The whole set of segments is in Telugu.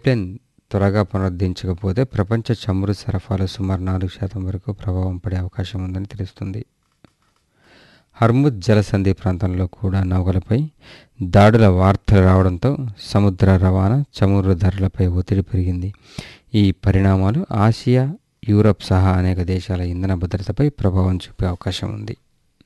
పైప్లైన్ త్వరగా పునరుద్ధరించకపోతే ప్రపంచ చమురు సరఫరాలో సుమారు నాలుగు శాతం వరకు ప్రభావం పడే అవకాశం ఉందని తెలుస్తుంది హర్ముద్ జలసంధి ప్రాంతంలో కూడా నౌకలపై దాడుల వార్తలు రావడంతో సముద్ర రవాణా చమురు ధరలపై ఒత్తిడి పెరిగింది ఈ పరిణామాలు ఆసియా యూరప్ సహా అనేక దేశాల ఇంధన భద్రతపై ప్రభావం చూపే అవకాశం ఉంది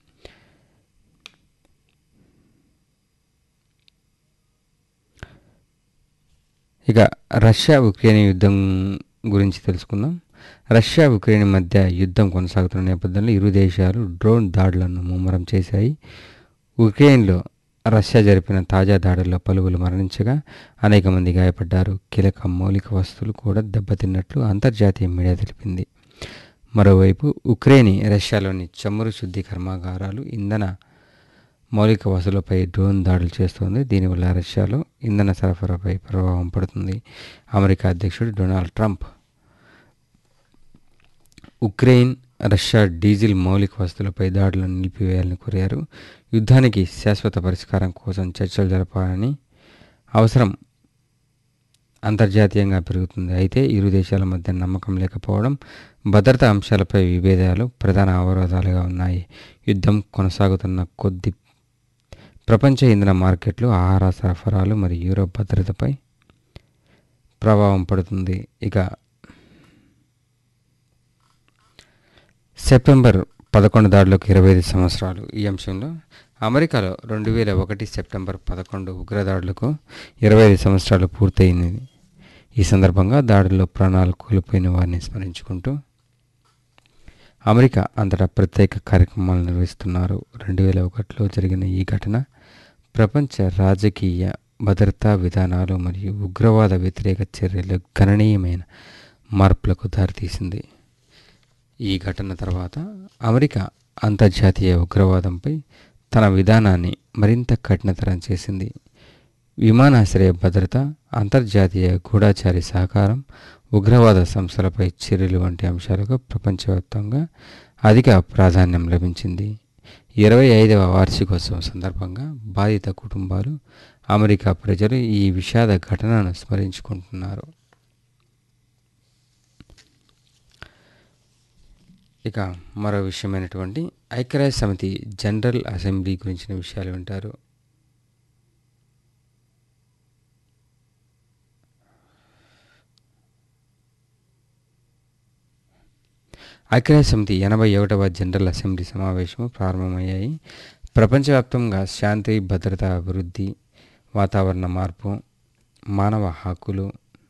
ఇక రష్యా ఉక్రెయిన్ యుద్ధం గురించి తెలుసుకుందాం రష్యా ఉక్రెయిన్ మధ్య యుద్ధం కొనసాగుతున్న నేపథ్యంలో ఇరు దేశాలు డ్రోన్ దాడులను ముమ్మరం చేశాయి ఉక్రెయిన్లో రష్యా జరిపిన తాజా దాడుల్లో పలువురు మరణించగా అనేక మంది గాయపడ్డారు కీలక మౌలిక వస్తువులు కూడా దెబ్బతిన్నట్లు అంతర్జాతీయ మీడియా తెలిపింది మరోవైపు ఉక్రెయిన్ రష్యాలోని చమురు శుద్ధి కర్మాగారాలు ఇంధన మౌలిక వసతులపై డ్రోన్ దాడులు చేస్తోంది దీనివల్ల రష్యాలో ఇంధన సరఫరాపై ప్రభావం పడుతుంది అమెరికా అధ్యక్షుడు Donald Trump Ukraine Russia diesel మౌలిక వస్తువులపై దాడులను నిలిపివేయాలని కోరారు యుద్ధానికి శాశ్వత పరిష్కారం కోసం చర్చలు జరపాలని అవసరం అంతర్జాతీయంగా పెరుగుతుంది అయితే ఇరు దేశాల మధ్య నమ్మకం లేకపోవడం భద్రతా అంశాలపై విభేదాలు ప్రధాన అవరోధాలుగా ఉన్నాయి యుద్ధం కొనసాగుతున్న కొద్ది ప్రపంచ ఇంధన మార్కెట్లు ఆహార సరఫరాలు మరియు యూరోప్ భద్రతపై ప్రభావం పడుతుంది ఇక సెప్టెంబర్ పదకొండు దాడులకు ఇరవై ఐదు సంవత్సరాలు ఈ అంశంలో అమెరికాలో రెండు వేల ఒకటి సెప్టెంబర్ పదకొండు ఉగ్రదాడులకు ఇరవై ఐదు సంవత్సరాలు పూర్తయింది ఈ సందర్భంగా దాడుల్లో ప్రాణాలు కోల్పోయిన వారిని స్మరించుకుంటూ అమెరికా అంతటా ప్రత్యేక కార్యక్రమాలు నిర్వహిస్తున్నారు రెండు వేల ఒకటిలో జరిగిన ఈ ఘటన ప్రపంచ రాజకీయ భద్రతా విధానాలు మరియు ఉగ్రవాద వ్యతిరేక చర్యలు గణనీయమైన మార్పులకు దారితీసింది ఈ ఘటన తర్వాత అమెరికా అంతర్జాతీయ ఉగ్రవాదంపై తన విధానాన్ని మరింత కఠినతరం చేసింది విమానాశ్రయ భద్రత అంతర్జాతీయ గూఢాచారి సహకారం ఉగ్రవాద సంస్థలపై చర్యలు వంటి అంశాలకు ప్రపంచవ్యాప్తంగా అధిక ప్రాధాన్యం లభించింది ఇరవై ఐదవ వార్షికోత్సవం సందర్భంగా బాధిత కుటుంబాలు అమెరికా ప్రజలు ఈ విషాద ఘటనను స్మరించుకుంటున్నారు ఇక మరో విషయమైనటువంటి ఐక్యరాజ్య సమితి జనరల్ అసెంబ్లీ గురించిన విషయాలు వింటారు ఐక్యరాజ్య సమితి ఎనభై ఒకటవ జనరల్ అసెంబ్లీ సమావేశం ప్రారంభమయ్యాయి ప్రపంచవ్యాప్తంగా శాంతి భద్రత అభివృద్ధి వాతావరణ మార్పు మానవ హక్కులు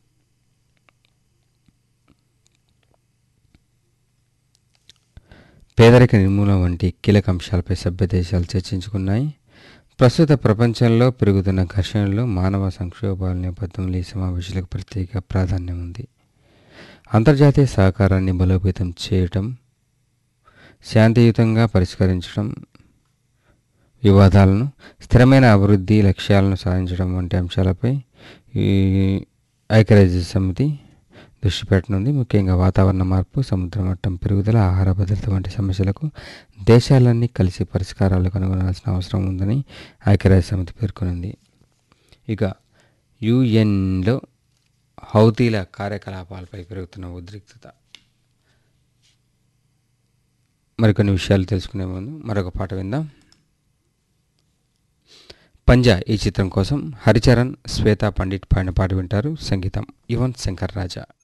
పేదరిక నిర్మూలన వంటి కీలక అంశాలపై సభ్య దేశాలు చర్చించుకున్నాయి ప్రస్తుత ప్రపంచంలో పెరుగుతున్న ఘర్షణలు మానవ సంక్షోభాల నేపథ్యంలో ఈ సమావేశాలకు ప్రత్యేక ప్రాధాన్యం ఉంది అంతర్జాతీయ సహకారాన్ని బలోపేతం చేయటం శాంతియుతంగా పరిష్కరించడం వివాదాలను స్థిరమైన అభివృద్ధి లక్ష్యాలను సాధించడం వంటి అంశాలపై ఈ ఐక్యరాజ్య సమితి దృష్టి పెట్టనుంది ముఖ్యంగా వాతావరణ మార్పు సముద్ర మట్టం పెరుగుదల ఆహార భద్రత వంటి సమస్యలకు దేశాలన్నీ కలిసి పరిష్కారాలు కనుగొనాల్సిన అవసరం ఉందని ఐక్యరాజ్య సమితి పేర్కొనింది ఇక యుఎన్లో హౌతీల కార్యకలాపాలపై పెరుగుతున్న ఉద్రిక్తత మరికొన్ని విషయాలు తెలుసుకునే ముందు మరొక పాట విందాం పంజా ఈ చిత్రం కోసం హరిచరణ్ శ్వేతా పండిట్ పాడిన పాట వింటారు సంగీతం యువన్ శంకర్ రాజా